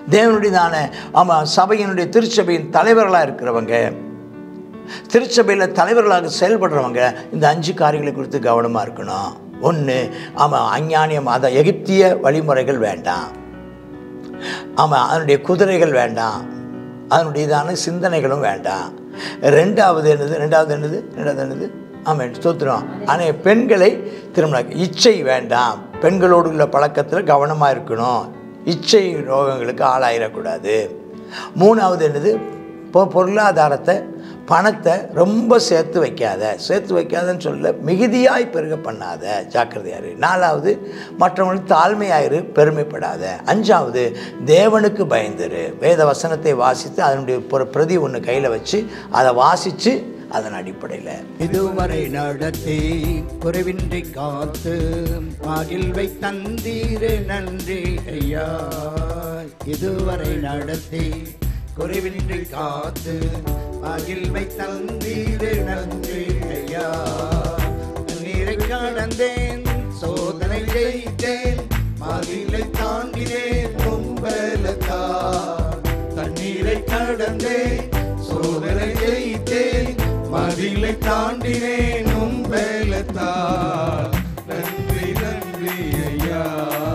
தேவனுடையதான ஆமாம் சபையினுடைய திருச்சபையின் தலைவர்களாக இருக்கிறவங்க திருச்சபையில் தலைவர்களாக செயல்படுறவங்க இந்த அஞ்சு காரியங்களை குறித்து கவனமாக இருக்கணும் ஒன்று ஆமாம் அஞ்ஞானியம் அதை எகிப்திய வழிமுறைகள் வேண்டாம் ஆமாம் அதனுடைய குதிரைகள் வேண்டாம் அதனுடையதான சிந்தனைகளும் வேண்டாம் ரெண்டாவது என்னது ரெண்டாவது என்னது ரெண்டாவது என்னது ஆமாம் ஸ்தோத்திரம் ஆனால் பெண்களை திருமணம் இச்சை வேண்டாம் பெண்களோடு உள்ள பழக்கத்தில் கவனமாக இருக்கணும் இச்சை ரோகங்களுக்கு ஆளாயிடக்கூடாது மூணாவது என்னது இப்போ பொருளாதாரத்தை பணத்தை ரொம்ப சேர்த்து வைக்காத சேர்த்து வைக்காதன்னு சொல்ல மிகுதியாய் பெருக பண்ணாத ஜாக்கிரதையாரு நாலாவது மற்றவங்களுக்கு தாழ்மையாயிரு பெருமைப்படாத அஞ்சாவது தேவனுக்கு பயந்துரு வேத வசனத்தை வாசித்து அதனுடைய ஒரு பிரதி ஒன்று கையில் வச்சு அதை வாசித்து அதன் அடிப்படையில் இதுவரை நடத்தி குறைவின்றி காத்து மகிழ்வை தந்தீரு நன்றி ஐயா இதுவரை நடத்தி குறைவின்றி காத்து மகிழ்வை தந்தீரு நன்றி ஐயா நீரை கடந்தேன் சோதனை ஜெயித்தேன் மகிழை தாண்டினேன் கும்பலத்தா தண்ணீரை கடந்தேன் சோதனை ஜெயித்தேன் மதிலை தாண்டினேன் உம்பலத்தா நன்றி நன்றி ஐயா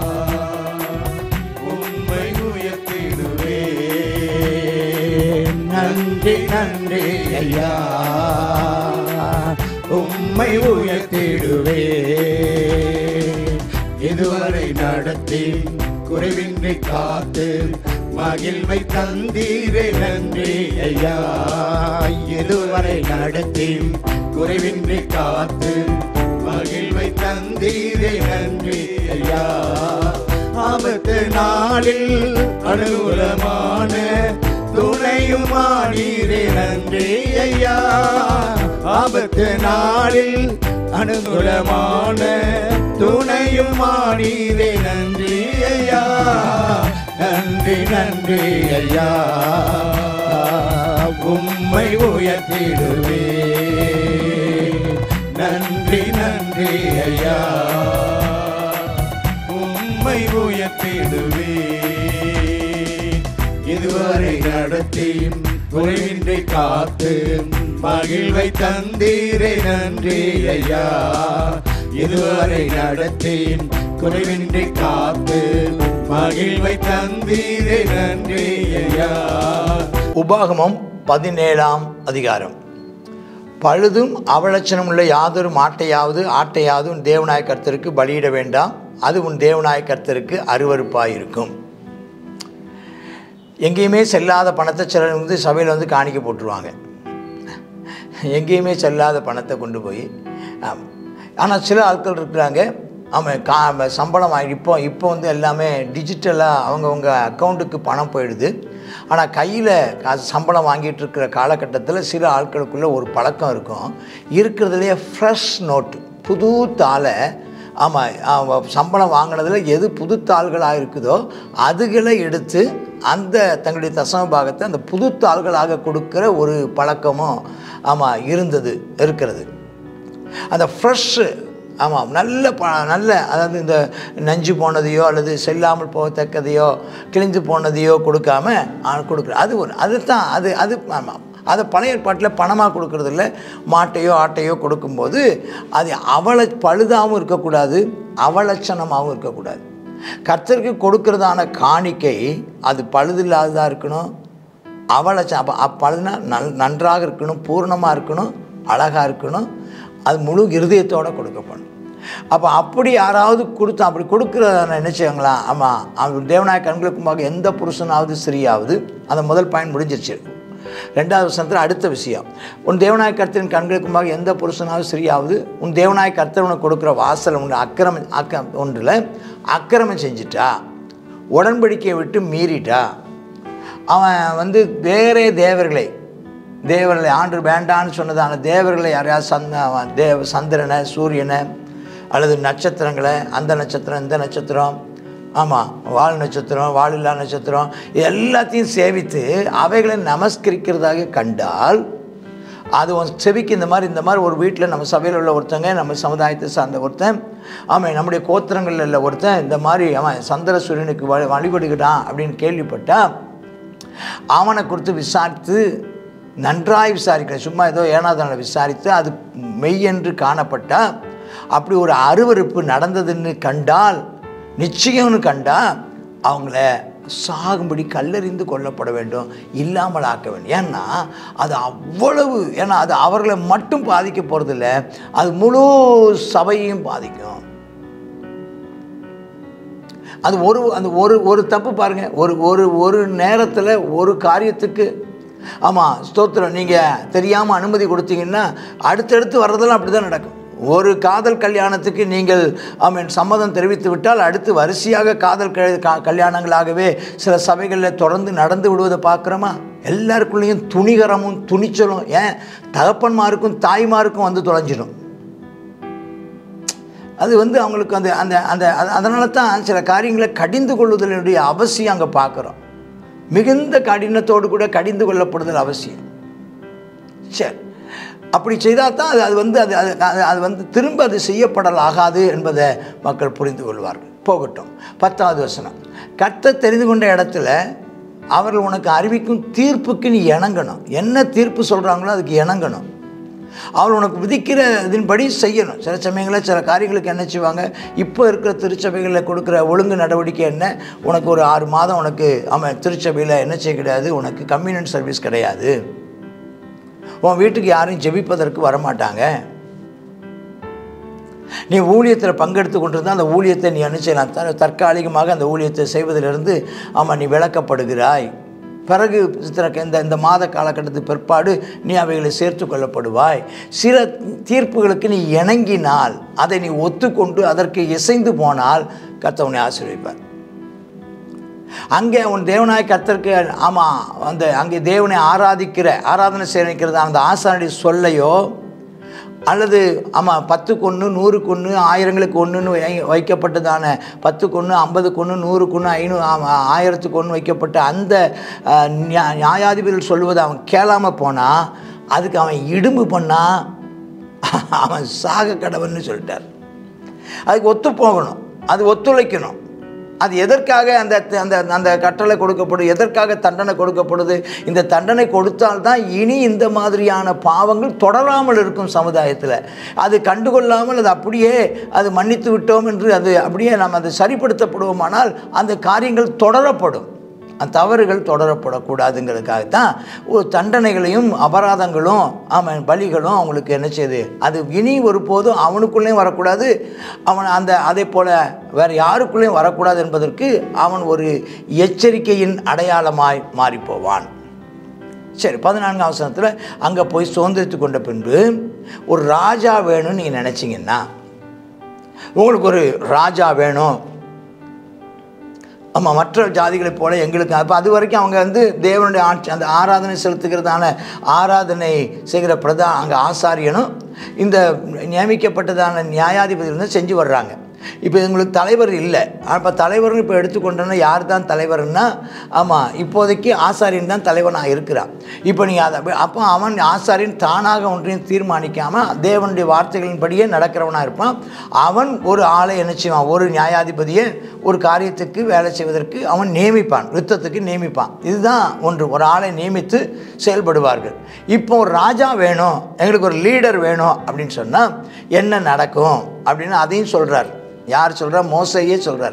உம்மை உயர்த்திடுவேன் நன்றி நன்றி ஐயா உம்மை உயர்த்திடுவேன் இதுவரை நடத்தி குறைவின்றி காத்து மகிழ்வை தந்தீரே நன்றி ஐயா இதுவரை நடத்தி குறைவின்றி காத்து மகிழ்வை தந்தீரே நன்றி ஐயா ஆபத்து நாளில் அனுகூலமான துணையும் ஆனீரே நன்றி ஐயா ஆபத்து நாளில் அனுகூலமான துணையும் ஆனீரே நன்றி ஐயா நன்றி நன்றி ஐயா உம்மை உயர்த்திடுவே நன்றி நன்றி ஐயா உம்மை உயர்த்திடுவே இதுவரை நடத்தி குறைவின்றி காத்து மகிழ்வை தந்தீரே நன்றி ஐயா இதுவரை நடத்தி குறைவின்றி காத்து மகிழ்வை தந்தீரே நன்றி ஐயா உபாகமம் பதினேழாம் அதிகாரம் பழுதும் அவலட்சணம் உள்ள யாதொரு மாட்டையாவது ஆட்டையாவது உன் தேவநாய கர்த்தருக்கு பலியிட வேண்டாம் அது உன் தேவநாய கர்த்தருக்கு அருவருப்பாயிருக்கும் எங்கேயுமே செல்லாத பணத்தை சிலர் வந்து சபையில் வந்து காணிக்க போட்டுருவாங்க எங்கேயுமே செல்லாத பணத்தை கொண்டு போய் ஆனால் சில ஆட்கள் இருக்கிறாங்க ஆமாம் கா சம்பளம் ஆகி இப்போ இப்போ வந்து எல்லாமே டிஜிட்டலாக அவங்கவுங்க அக்கௌண்ட்டுக்கு பணம் போயிடுது ஆனால் கையில் காசு சம்பளம் வாங்கிட்டு இருக்கிற காலகட்டத்தில் சில ஆட்களுக்குள்ள ஒரு பழக்கம் இருக்கும் இருக்கிறதுலையே ஃப்ரெஷ் நோட்டு புது தாளை ஆமாம் சம்பளம் வாங்கினதில் எது புது தாள்களாக இருக்குதோ அதுகளை எடுத்து அந்த தங்களுடைய தசம பாகத்தை அந்த புது தாள்களாக கொடுக்குற ஒரு பழக்கமும் ஆமாம் இருந்தது இருக்கிறது அந்த ஃப்ரெஷ்ஷு ஆமாம் நல்ல ப நல்ல அதாவது இந்த நஞ்சு போனதையோ அல்லது செல்லாமல் போகத்தக்கதையோ கிழிந்து போனதையோ கொடுக்காம கொடுக்குற அது ஒரு அதுதான் அது அது ஆமாம் அதை பழைய ஏற்பாட்டில் பணமாக கொடுக்கறதில்ல மாட்டையோ ஆட்டையோ கொடுக்கும்போது அது அவள பழுதாகவும் இருக்கக்கூடாது அவலட்சணமாகவும் இருக்கக்கூடாது கர்த்தருக்கு கொடுக்கறதான காணிக்கை அது பழுதில்லாததாக இருக்கணும் அவலட்சம் அப்போ அப்பழுதுனா நன் நன்றாக இருக்கணும் பூர்ணமாக இருக்கணும் அழகாக இருக்கணும் அது முழு இருதயத்தோடு கொடுக்கப்படணும் அப்போ அப்படி யாராவது கொடுத்தா அப்படி கொடுக்குறத நினச்சிங்களா ஆமாம் அவன் தேவநாய கண்களுக்குமாக எந்த புருஷனாவது ஸ்திரீயாவது அந்த முதல் பாயிண்ட் முடிஞ்சிருச்சு ரெண்டாவது வசனத்தில் அடுத்த விஷயம் உன் தேவநாய கர்த்தரின் கண்களுக்குமாக எந்த புருஷனாவது ஸ்திரீயாவது உன் தேவநாய கர்த்தர் உனக்கு கொடுக்குற வாசல் ஒன்று அக்கிரம அக்க ஒன்றில் அக்கிரமம் செஞ்சிட்டா உடன்படிக்கையை விட்டு மீறிட்டா அவன் வந்து வேறே தேவர்களை தேவர்களை ஆண்டு வேண்டான்னு சொன்னதான தேவர்களை யாரையாவது சந்த தேவ சந்திரனை சூரியனை அல்லது நட்சத்திரங்களை அந்த நட்சத்திரம் இந்த நட்சத்திரம் ஆமாம் வால் நட்சத்திரம் வாலில்லா நட்சத்திரம் எல்லாத்தையும் சேவித்து அவைகளை நமஸ்கரிக்கிறதாக கண்டால் அது உன் செவிக்கு இந்த மாதிரி இந்த மாதிரி ஒரு வீட்டில் நம்ம சபையில் உள்ள ஒருத்தங்க நம்ம சமுதாயத்தை சார்ந்த ஒருத்தன் ஆமாம் நம்முடைய கோத்திரங்களில் உள்ள ஒருத்தன் இந்த மாதிரி அவன் சந்திர சூரியனுக்கு வழி வழிபடுகிறான் அப்படின்னு கேள்விப்பட்டா அவனை குறித்து விசாரித்து நன்றாய் விசாரிக்கிறேன் சும்மா ஏதோ ஏனாதனை விசாரித்து அது மெய் என்று காணப்பட்டா அப்படி ஒரு அருவருப்பு நடந்ததுன்னு கண்டால் நிச்சயம்னு கண்டா அவங்கள சாகும்படி கல்லறிந்து கொல்லப்பட வேண்டும் இல்லாமல் ஆக்க வேண்டும் ஏன்னா அது அவ்வளவு ஏன்னா அது அவர்களை மட்டும் பாதிக்க போகிறதில்ல அது முழு சபையையும் பாதிக்கும் அது ஒரு அந்த ஒரு ஒரு தப்பு பாருங்க ஒரு ஒரு ஒரு நேரத்தில் ஒரு காரியத்துக்கு ஆமாம் ஸ்தோத்திரம் நீங்கள் தெரியாமல் அனுமதி கொடுத்தீங்கன்னா அடுத்தடுத்து வர்றதெல்லாம் அப்படி தான் நடக்கும் ஒரு காதல் கல்யாணத்துக்கு நீங்கள் ஆமீன் சம்மதம் தெரிவித்து விட்டால் அடுத்து வரிசையாக காதல் க- க- கல்யாணங்களாகவே சில சபைகளில் தொடர்ந்து நடந்து விடுவதை பார்க்குறோமா எல்லாருக்குள்ளேயும் துணிகரமும் துணிச்சலும் ஏன் தகப்பன்மாருக்கும் தாய்மாருக்கும் வந்து தொலைஞ்சிடும் அது வந்து அவங்களுக்கு அந்த அந்த அந்த அதனால தான் சில காரியங்களை கடிந்து கொள்ளுதலுடைய அவசியம் அங்கே பார்க்குறோம் மிகுந்த கடினத்தோடு கூட கடிந்து கொள்ளப்படுதல் அவசியம் சரி அப்படி செய்தால் தான் அது அது வந்து அது அது அது- அது வந்து திரும்ப அது செய்யப்படல் ஆகாது என்பதை மக்கள் புரிந்து கொள்வார்கள் போகட்டும் பத்தாவது வசனம் கர்த்தர் தெரிந்து கொண்ட இடத்துல அவர்கள் உனக்கு அறிவிக்கும் தீர்ப்புக்கு நீ இணங்கணும் என்ன தீர்ப்பு சொல்கிறாங்களோ அதுக்கு இணங்கணும் அவர் உனக்கு விதிக்கிற இதன்படி செய்யணும் சில சமயங்களில் சில காரியங்களுக்கு என்ன செய்வாங்க இப்போ இருக்கிற திருச்சபைகளில் கொடுக்குற ஒழுங்கு நடவடிக்கை என்ன உனக்கு ஒரு ஆறு மாதம் உனக்கு ஆமாம் திருச்சபையில் என்ன செய்ய கிடையாது உனக்கு கம்யூனிட்டி சர்வீஸ் கிடையாது உன் வீட்டுக்கு யாரும் ஜெபிப்பதற்கு வரமாட்டாங்க நீ ஊழியத்தில் பங்கெடுத்து கொண்டிருந்தால் அந்த ஊழியத்தை நீ என்ன செய்யலாம் த- தற்காலிகமாக அந்த ஊழியத்தை செய்வதிலிருந்து ஆமாம் நீ விளக்கப்படுகிறாய் பிறகு சித்திர- இந்த இந்த மாத காலகட்டத்துக்கு பிற்பாடு நீ அவைகளை சேர்த்து கொள்ளப்படுவாய் சில தீர்ப்புகளுக்கு நீ இணங்கினால் அதை நீ ஒத்துக்கொண்டு அதற்கு இசைந்து போனால் கர்த்தர் உன்னை ஆசீர்வதிப்பார் அங்கே உன் தேவனாய் கர்த்தருக்கு ஆமாம் அந்த அங்கே தேவனை ஆராதிக்கிற ஆராதனை செய்யறது அந்த ஆசானுடைய சொல்லையோ அல்லது ஆமாம் பத்துக்கு ஒன்று நூறுக்கு ஒன்று ஆயிரங்களுக்கு ஒன்றுன்னு வை- வைக்கப்பட்டதான பத்துக்கு ஒன்று ஐம்பதுக்கு ஒன்று நூறுக்கு ஒன்று ஐநூறு ஆயிரத்துக்கு ஒன்று வைக்கப்பட்ட அந்த அஹ், நியா- நியாயாதிபதிகள் சொல்லுவதை அவன் கேளாமல் போனால் அதுக்கு அவன் இடும்பு பண்ணால் அவன் சாக கடவுள்னு சொல்லிட்டார் அதுக்கு ஒத்து போகணும் அது ஒத்துழைக்கணும் அது எதற்காக அந்த அந்த அந்த கட்டளை கொடுக்கப்படும் எதற்காக தண்டனை கொடுக்கப்படுது இந்த தண்டனை கொடுத்தால்தான் இனி இந்த மாதிரியான பாவங்கள் தொடராமல் இருக்கும் சமுதாயத்தில் அது கண்டுகொள்ளாமல் அது அப்படியே அது மன்னித்து விட்டோம் என்று அது அப்படியே நாம் அது சரிப்படுத்தப்படுவோமானால் அந்த காரியங்கள் தொடரப்படும் அந்த தவறுகள் தொடரப்படக்கூடாதுங்கிறதுக்காகத்தான் ஒரு தண்டனைகளையும் அபராதங்களும் ஆமாம் பலிகளும் அவங்களுக்கு என்ன செய்யுது அது இனி ஒருபோதும் அவனுக்குள்ளேயும் வரக்கூடாது அவன் அந்த அதே போல் வேறு யாருக்குள்ளேயும் வரக்கூடாது என்பதற்கு அவன் ஒரு எச்சரிக்கையின் அடையாளமாய் மாறிப்போவான் சரி பதினான்காம் அவசரத்தில் அங்கே போய் சுதந்திரித்து கொண்ட பின்பு ஒரு ராஜா வேணும்னு நீங்கள் நினச்சிங்கன்னா உங்களுக்கு ஒரு ராஜா வேணும் ஆமாம் மற்ற ஜாதிகளைப் போல எங்களுக்கு அப்போ அது வரைக்கும் அவங்க வந்து தேவனுடைய ஆட்சி அந்த ஆராதனை செலுத்துகிறதான ஆராதனை செய்கிற பிரதா அங்கே ஆசாரியனும் இந்த நியமிக்கப்பட்டதான நியாயாதிபதி வந்து செஞ்சு வர்றாங்க இப்போ எங்களுக்கு தலைவர் இல்லை அப்போ தலைவர்னு இப்போ எடுத்துக்கொண்டோன்னா யார் தான் தலைவர்னா ஆமாம் இப்போதைக்கு ஆசாரியன் தான் தலைவனாக இருக்கிறான் இப்போ நீங்கள் அதை அப்போ அவன் ஆசாரியன் தானாக ஒன்றையும் தீர்மானிக்காமல் தேவனுடைய வார்த்தைகளின்படியே நடக்கிறவனாக இருப்பான் அவன் ஒரு ஆளை என்ன செய்வான் ஒரு நியாயாதிபதியை ஒரு காரியத்துக்கு வேலை செய்வதற்கு அவன் நியமிப்பான் யுத்தத்துக்கு நியமிப்பான் இதுதான் ஒன்று ஒரு ஆளை நியமித்து செயல்படுவார்கள் இப்போ ஒரு ராஜா வேணும் எங்களுக்கு ஒரு லீடர் வேணும் அப்படின்னு சொன்னால் என்ன நடக்கும் அப்படின்னு அதையும் சொல்கிறார் யார் சொல்கிறா மோசையே சொல்கிறார்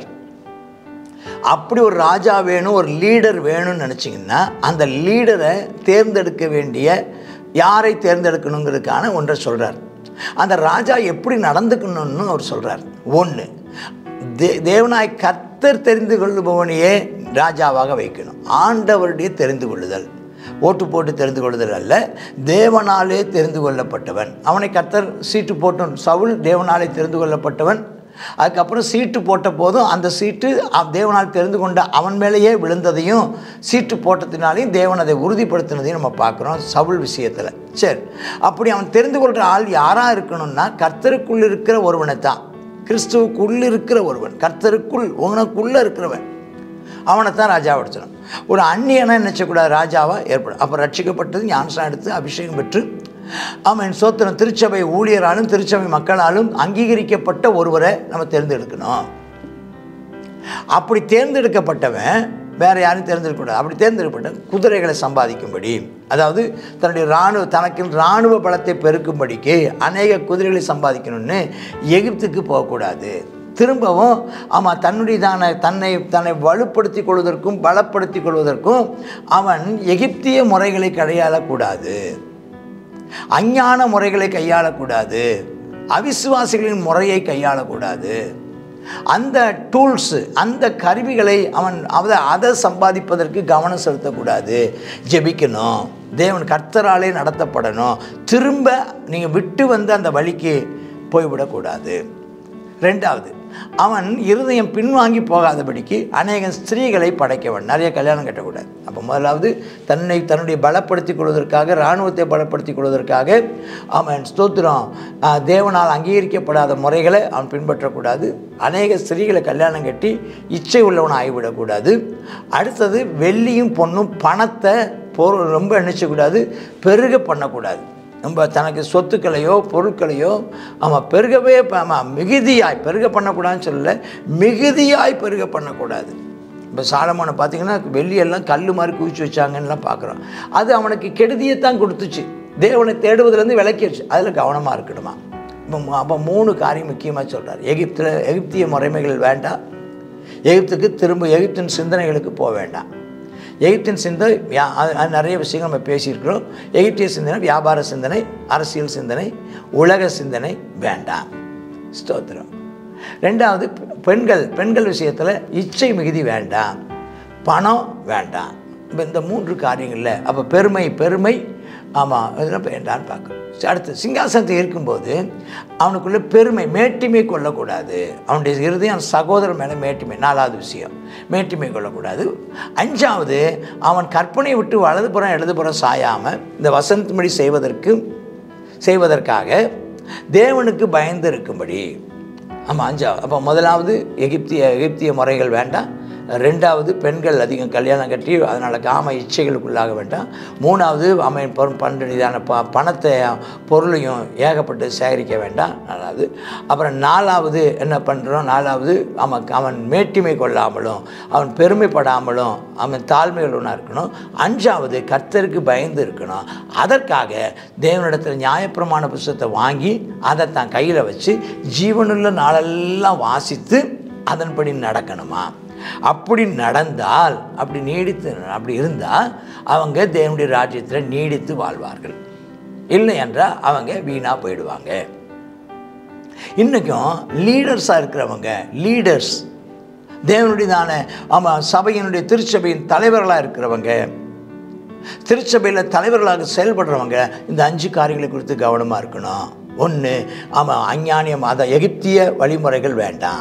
அப்படி ஒரு ராஜா வேணும் ஒரு லீடர் வேணும்னு நினச்சிங்கன்னா அந்த லீடரை தேர்ந்தெடுக்க வேண்டிய யாரை தேர்ந்தெடுக்கணுங்கிறதுக்கான ஒன்றை சொல்கிறார் அந்த ராஜா எப்படி நடந்துக்கணும்னு அவர் சொல்கிறார் ஒன்று தே தேவனாய் கர்த்தர் தெரிந்து கொள்ளுபவனையே ராஜாவாக வைக்கணும் ஆண்டவருடைய தெரிந்து கொள்ளுதல் ஓட்டு போட்டு தெரிந்து கொள்ளுதல் அல்ல தேவனாலே தெரிந்து கொள்ளப்பட்டவன் அவனை கர்த்தர் சீட்டு போட்டும் சவுல் தேவனாலே தெரிந்து கொள்ளப்பட்டவன் அதுக்கப்புறம் சீட்டு போட்ட போதும் அந்த சீட்டு அவ் தேவனால் தெரிந்து கொண்ட அவன் மேலேயே விழுந்ததையும் சீட்டு போட்டதினாலையும் தேவன் அதை உறுதிப்படுத்தினதையும் நம்ம பார்க்குறோம் சவுல் விஷயத்தில் சரி அப்படி அவன் தெரிந்து கொள்கிற ஆள் யாராக இருக்கணும்னா கர்த்தருக்குள் இருக்கிற ஒருவனை தான் கிறிஸ்துவுக்குள் இருக்கிற ஒருவன் கர்த்தருக்குள் உனக்குள்ளே இருக்கிறவன் அவனை தான் ராஜாவை எடுத்துடும் ஒரு அந்நியனை நினச்சக்கூடாது ராஜாவாக ஏற்படும் அப்போ ரட்சிக்கப்பட்டது ஞானசனம் எடுத்து அபிஷேகம் பெற்று ஆமாம் சோத்திரம் திருச்சபை ஊழியராலும் திருச்சபை மக்களாலும் அங்கீகரிக்கப்பட்ட ஒருவரை நம்ம தேர்ந்தெடுக்கணும் அப்படி தேர்ந்தெடுக்கப்பட்டவன் வேற யாரும் தேர்ந்தெடுக்கக்கூடாது அப்படி தேர்ந்தெடுக்கப்பட்ட குதிரைகளை சம்பாதிக்கும்படி அதாவது தன்னுடைய இராணுவ தனக்கு இராணுவ பலத்தை பெருக்கும்படிக்கு அநேக குதிரைகளை சம்பாதிக்கணும்னு எகிப்துக்கு போகக்கூடாது திரும்பவும் ஆமாம் தன்னுடையதான தன்னை தன்னை வலுப்படுத்தி கொள்வதற்கும் பலப்படுத்தி கொள்வதற்கும் அவன் எகிப்திய முறைகளை கையாளக்கூடாது அஞ்ஞான முறைகளை கையாளக்கூடாது அவிசுவாசிகளின் முறையை கையாளக்கூடாது அந்த டூல்ஸு அந்த கருவிகளை அவன் அதை அதை சம்பாதிப்பதற்கு கவனம் செலுத்தக்கூடாது ஜெபிக்கணும் தேவன் கர்த்தராலே நடத்தப்படணும் திரும்ப நீங்கள் விட்டு வந்து அந்த வழிக்கு போய்விடக்கூடாது ரெண்டாவது அவன் இருதயம் பின்வாங்கி போகாதபடிக்கு அநேக ஸ்திரீகளை படைக்க வேண்டும் நிறைய கல்யாணம் கட்டக்கூடாது அப்போ முதலாவது தன்னை தன்னுடைய பலப்படுத்திக் கொள்வதற்காக இராணுவத்தை பலப்படுத்திக் கொள்வதற்காக அவன் ஸ்தோத்திரம் ஆஹ், தேவனால் அங்கீகரிக்கப்படாத முறைகளை அவன் பின்பற்றக்கூடாது அநேக ஸ்திரீகளை கல்யாணம் கட்டி இச்சை உள்ளவன் ஆகிவிடக்கூடாது அடுத்தது வெள்ளியும் பொண்ணும் பணத்தை பொருள் ரொம்ப நினச்சக்கூடாது பெருக பண்ணக்கூடாது நம்ம தனக்கு சொத்துக்களையோ பொருட்களையோ ஆமாம் பெருகவே ப- ஆமாம் மிகுதியாய் பெருக பண்ணக்கூடாதுன்னு சொல்லல மிகுதியாய் பெருக பண்ணக்கூடாது இப்போ சாலமோனை பார்த்தீங்கன்னா வெள்ளியெல்லாம் கல் மாதிரி குவிச்சு வச்சாங்கன்னுலாம் பார்க்குறோம் அது அவனுக்கு கெடுதியை தான் கொடுத்துச்சு தேவனை தேடுவதுலேருந்து விளக்கிடுச்சு அதில் கவனமாக இருக்கணுமா இப்போ மு- அப்போ மூணு காரியம் முக்கியமாக சொல்கிறார் எகிப்தில் எகிப்திய முறைமைகள் வேண்டாம் எகிப்துக்கு திரும்ப எகிப்தின் சிந்தனைகளுக்கு போக வேண்டாம் எகிப்தின் சிந்தனை வியா- அது அது நிறைய விஷயங்கள் நம்ம பேசியிருக்கிறோம் எகிப்திய சிந்தனை வியாபார சிந்தனை அரசியல் சிந்தனை உலக சிந்தனை வேண்டாம் ஸ்தோத்திரம் ரெண்டாவது பெ- பெண்கள் பெண்கள் விஷயத்தில் இச்சை மிகுதி வேண்டாம் பணம் வேண்டாம் இப்போ இந்த மூன்று காரியங்களில் அப்போ பெருமை பெருமை ஆமாம் இதெல்லாம் வேண்டான்னு பார்க்கணும் சரி, அடுத்து சிங்காசனத்தை இருக்கும்போது அவனுக்குள்ள பெருமை மேட்டிமை கொள்ளக்கூடாது அவனுடைய இருதயம் சகோதரன் மேலே மேட்டிமை நாலாவது விஷயம் மேட்டிமை கொள்ளக்கூடாது அஞ்சாவது அவன் கற்பனையை விட்டு வலதுபுறம் இடதுபுறம் சாயாமல் இந்த வசந்தமடி செய்வதற்கு செய்வதற்காக தேவனுக்கு பயந்து இருக்கும்படி ஆமாம் அஞ்சாவது அப்போ முதலாவது எகிப்திய எகிப்திய முறைகள் வேண்டாம் ரெண்டாவது பெண்கள் அதிகம் கல்யாணம் கட்டி அதனால் காம இச்சைகளுக்குள்ளாக வேண்டாம் மூணாவது அவன் பண்றதான ப பணத்தை பொருளையும் ஏகப்பட்டு சேகரிக்க வேண்டாம் நாலாவது அப்புறம் நாலாவது என்ன பண்ணுறோம் நாலாவது அவன் அவன் மேட்டிமை கொள்ளாமலும் அவன் பெருமைப்படாமலும் அவன் தாழ்மையுள்ளவனாக இருக்கணும் அஞ்சாவது கர்த்தருக்கு பயந்து இருக்கணும் அதற்காக தேவனிடத்தில் நியாயப்பிரமாண புஸ்தகத்தை வாங்கி அதை தான் கையில் வச்சு ஜீவனுள்ள நாளெல்லாம் வாசித்து அதன்படி நடக்கணுமா அப்படி நடந்தால் அப்படி நீடித்து அப்படி இருந்தால் அவங்க தேவனுடைய ராஜ்யத்தில் நீடித்து வாழ்வார்கள் இல்லை என்றால் அவங்க வீணாக போயிடுவாங்க இன்றைக்கும் லீடர்ஸாக இருக்கிறவங்க லீடர்ஸ் தேவனுடையதான ஆமாம் சபையினுடைய திருச்சபையின் தலைவர்களாக இருக்கிறவங்க திருச்சபையில் தலைவர்களாக செயல்படுறவங்க இந்த அஞ்சு காரியங்களை குறித்து கவனமாக இருக்கணும் ஒன்று ஆமாம் அஞ்ஞானியம் அதை எகிப்திய வழிமுறைகள் வேண்டாம்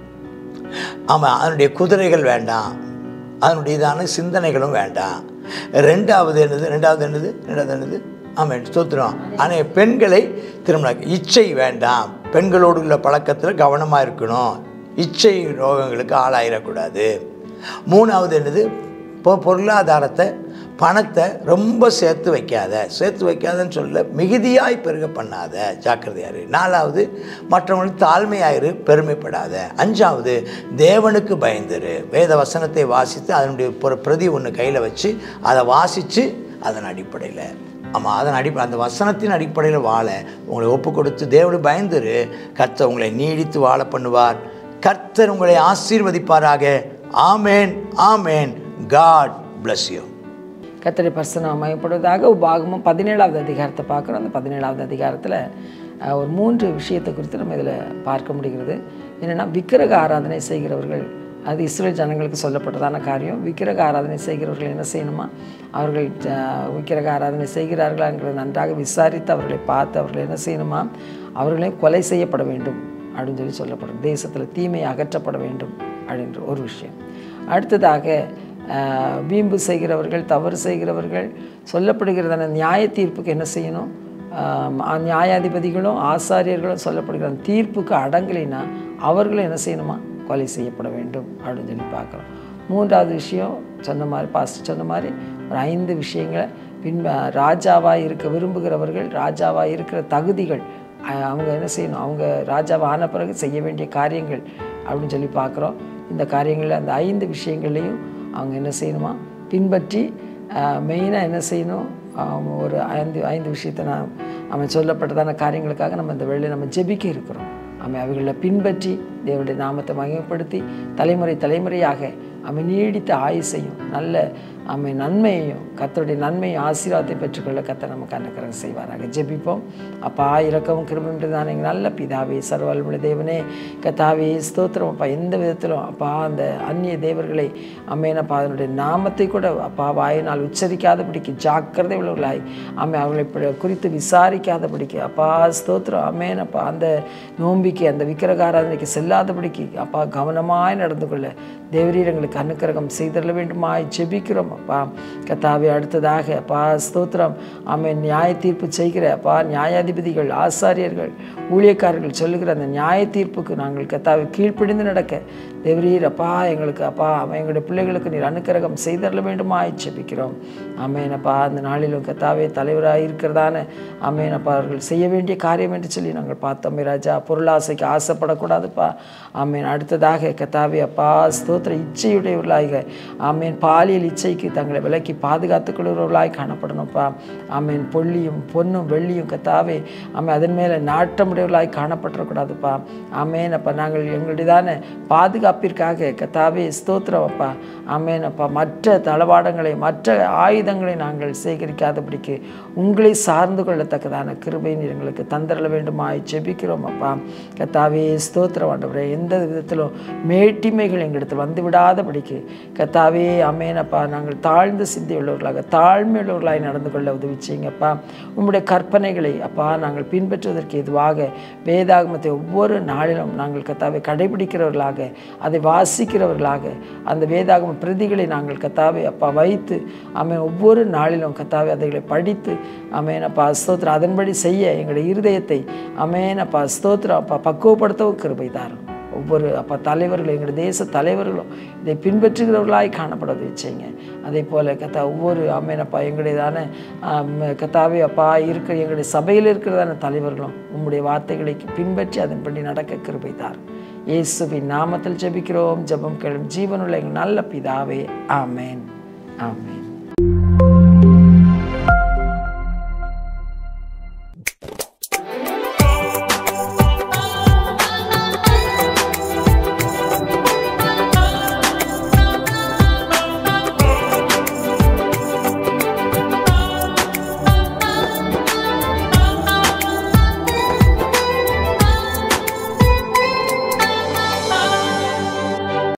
ஆமாம் அதனுடைய குதிரைகள் வேண்டாம் அதனுடையதான சிந்தனைகளும் வேண்டாம் ரெண்டாவது என்னது ரெண்டாவது என்னது ரெண்டாவது என்னது ஆமாம் ஸ்தோத்திரம் ஆனால் பெண்களை திருமணம் இச்சை வேண்டாம் பெண்களோடு உள்ள பழக்கத்தில் கவனமாக இருக்கணும் இச்சை ரோகங்களுக்கு ஆளாயிடக்கூடாது மூணாவது என்னது இப்போ பொருளாதாரத்தை பணத்தை ரொம்ப சேர்த்து வைக்காத சேர்த்து வைக்காதன்னு சொல்ல மிகுதியாய் பெருக பண்ணாத ஜாக்கிரதையாரு நாலாவது மற்றவங்களுக்கு தாழ்மையாயிரு பெருமைப்படாத அஞ்சாவது தேவனுக்கு பயந்துரு வேத வசனத்தை வாசித்து அதனுடைய ஒரு பிரதி ஒன்று கையில் வச்சு அதை வாசித்து அதன் அடிப்படையில் ஆமாம் அதன் அடிப்படை அந்த வசனத்தின் அடிப்படையில் வாழ உங்களை ஒப்பு கொடுத்து தேவனு பயந்துரு கர்த்தர் உங்களை நீடித்து வாழ பண்ணுவார் கர்த்தர் உங்களை ஆசீர்வதிப்பாராக ஆமேன் ஆமேன் காட் bless you கத்தரை பர்சனம் மயப்படுவதாக உபாகமும் பதினேழாவது அதிகாரத்தை பார்க்குறோம் அந்த பதினேழாவது அதிகாரத்தில் அஹ், ஒரு மூன்று விஷயத்தை குறித்து நம்ம இதில் பார்க்க முடிகிறது என்னென்னா விக்கிரக ஆராதனை செய்கிறவர்கள் அது இஸ்ரேல் ஜனங்களுக்கு சொல்லப்பட்டதான காரியம் விக்கிரக ஆராதனை செய்கிறவர்கள் என்ன செய்யணுமா அவர்கள் அஹ், விக்கிரக ஆராதனை செய்கிறார்களாங்கிறத நன்றாக விசாரித்து அவர்களை பார்த்து அவர்கள் என்ன செய்யணுமா அவர்களே கொலை செய்யப்பட வேண்டும் அப்படின்னு சொல்லி சொல்லப்படும் தேசத்தில் தீமை அகற்றப்பட வேண்டும் அப்படின்ற ஒரு விஷயம் அடுத்ததாக ஆஹ், வீம்பு செய்கிறவர்கள் தவறு செய்கிறவர்கள் சொல்லப்படுகிறதான நியாய தீர்ப்புக்கு என்ன செய்யணும் ஆம், ஆ- நியாயாதிபதிகளும் ஆசாரியர்களும் சொல்லப்படுகிற அந்த தீர்ப்புக்கு அடங்கலைன்னா அவர்களும் என்ன செய்யணுமா கொலை செய்யப்பட வேண்டும் அப்படின்னு சொல்லி பார்க்குறோம் மூன்றாவது விஷயம் சொன்ன மாதிரி பாஸ்டர் சொன்ன மாதிரி ஒரு ஐந்து விஷயங்களை பின் ராஜாவாக இருக்க விரும்புகிறவர்கள் ராஜாவாக இருக்கிற தகுதிகள் அஹ் அவங்க என்ன செய்யணும் அவங்க ராஜாவை ஆன பிறகு செய்ய வேண்டிய காரியங்கள் அப்படின்னு சொல்லி பார்க்குறோம் இந்த காரியங்களில் அந்த ஐந்து விஷயங்களையும் அவங்க என்ன செய்யணுமா பின்பற்றி மெயினாக என்ன செய்யணும் ஆஹ் ஒரு ஐந்து ஐந்து விஷயத்தை நான் அவன் சொல்லப்பட்டதான காரியங்களுக்காக நம்ம இந்த வேளையில் நம்ம ஜெபிக்க இருக்கிறோம் அவன் அவைகளை பின்பற்றி தேவனுடைய நாமத்தை மகிமைப்படுத்தி தலைமுறை தலைமுறையாக அவன் நீடித்த ஆயுசையும் நல்ல அவன் நன்மையையும் கத்தருடைய நன்மையும் ஆசீர்வாதத்தை பெற்றுக்கொள்ள கத்த நமக்கு அனுக்கிரகம் செய்வாராக ஜெபிப்போம் அப்பா இறக்கவும் கிருபம் எங்கள் நல்ல பிதாவே சர்வல்முள்ள தேவனே கத்தாவே ஸ்தோத்திரம் அப்பா எந்த விதத்திலும் அப்பா அந்த அந்நிய தேவர்களை அம்மேனப்பா அதனுடைய நாமத்தை கூட அப்பா வாயினால் உச்சரிக்காதபடிக்கு ஜாக்கிரதை உள்ளவர்களாய் அம்மே அவர்களை இப்ப குறித்து விசாரிக்காதபடிக்கு அப்பா ஸ்தோத்திரம் அம்மேனப்பா அந்த நோம்பிக்கு அந்த விக்கிரகாராதனைக்கு செல்லாதபடிக்கு அப்பா கவனமாய் நடந்து கொள்ள தேவரீர் எங்களுக்கு அனுக்கிரகம் செய்தரல வேண்டுமாய் ஜெபிக்கிறோம் அப்பா கத்தாவே அடுத்ததாக அப்பா ஸ்தோத்திரம் ஆமே நியாய தீர்ப்பு செய்கிற அப்பா நியாயாதிபதிகள் ஆசாரியர்கள் ஊழியக்காரர்கள் சொல்லுகிற அந்த நியாய தீர்ப்புக்கு நாங்கள் கத்தாவை கீழ்ப்பிடிந்து நடக்க தேவரீர் அப்பா எங்களுக்கு அப்பா அவன் எங்களுடைய பிள்ளைகளுக்கு நீர் அனுக்கிரகம் செய்தரல வேண்டுமாய் ஜெபிக்கிறோம் ஆமேனப்பா அந்த நாளிலும் கத்தாவே தலைவராக இருக்கிறதான ஆமேனப்பா அவர்கள் செய்ய வேண்டிய காரியம் என்று சொல்லி நாங்கள் பார்த்தோமே ராஜா பொருளாசைக்கு ஆசைப்படக்கூடாதுப்பா ஆமேன் அடுத்ததாக கத்தாவே அப்பா ஸ்தோத்திர இச்சையுடையவர்களாக ஆமேன் பாலியல் இச்சைக்கு தங்களை விலக்கி பாதுகாத்துக் கொள்கிறவர்களாய் காணப்படணும்ப்பா ஆமேன் பொல்லியும் பொன்னும் வெள்ளியும் கத்தாவே ஆமே அதன் மேலே நாட்டமுடையவர்களாய் காணப்பட்டுறக்கூடாதுப்பா ஆமேன் அப்பா நாங்கள் எங்களுடையதான பாதுகாப்பிற்காக கத்தாவே ஸ்தோத்திரம் அப்பா ஆமேன் அப்பா மற்ற தளவாடங்களை மற்ற ஆயுதங்களை நாங்கள் சேகரிக்காதபடிக்கு உங்களை சார்ந்து கொள்ளத்தக்கதான கிருபை நீர் எங்களுக்கு தந்தரல வேண்டுமாய் ஜெபிக்கிறோம் அப்பா கத்தாவே ஸ்தோத்திரம் ஆண்டவரே எந்த விதத்திலும் மேட்டிமைகள் எங்களிடத்தில் வந்து விடாதபடிக்கு கத்தாவே அமேனப்பா நாங்கள் தாழ்ந்த சிந்தி உள்ளவர்களாக தாழ்மை உள்ளவர்களாய் நடந்து கொள்ள உதவி செய்யுங்கப்பா உம்முடைய கற்பனைகளை அப்பா நாங்கள் பின்பற்றுவதற்கு எதுவாக வேதாகமத்தை ஒவ்வொரு நாளிலும் நாங்கள் கத்தாவை கடைபிடிக்கிறவர்களாக அதை வாசிக்கிறவர்களாக அந்த வேதாகம பிரதிகளை நாங்கள் கத்தாவை அப்பா வைத்து ஆமென் ஒவ்வொரு நாளிலும் கத்தாவை அதைகளை படித்து அமேனப்பா ஸ்தோத்திரம் அதன்படி செய்ய எங்களுடைய இருதயத்தை அமேனப்பா ஸ்தோத்திரம் அப்பா பக்குவப்படுத்தவும் கிருபை தாரும் ஒவ்வொரு அப்பா தலைவர்களும் எங்களுடைய தேச தலைவர்களும் இதை பின்பற்றுகிறவர்களாய் காணப்பட வச்சுங்க அதே போல் கத்தா ஒவ்வொரு அம்மேனப்பா எங்களுடையதான ஆம், கத்தாவே அப்பா இருக்கிற எங்களுடைய சபையில் இருக்கிறதான தலைவர்களும் உம்முடைய வார்த்தைகளை பின்பற்றி அதன்படி நடக்க கிருபை தாரும் இயேசுவின் நாமத்தில் ஜெபிக்கிறோம் ஜெபம் கேளும் ஜீவனுள்ள எங்கள் நல்ல பிதாவே ஆமென் ஆமென்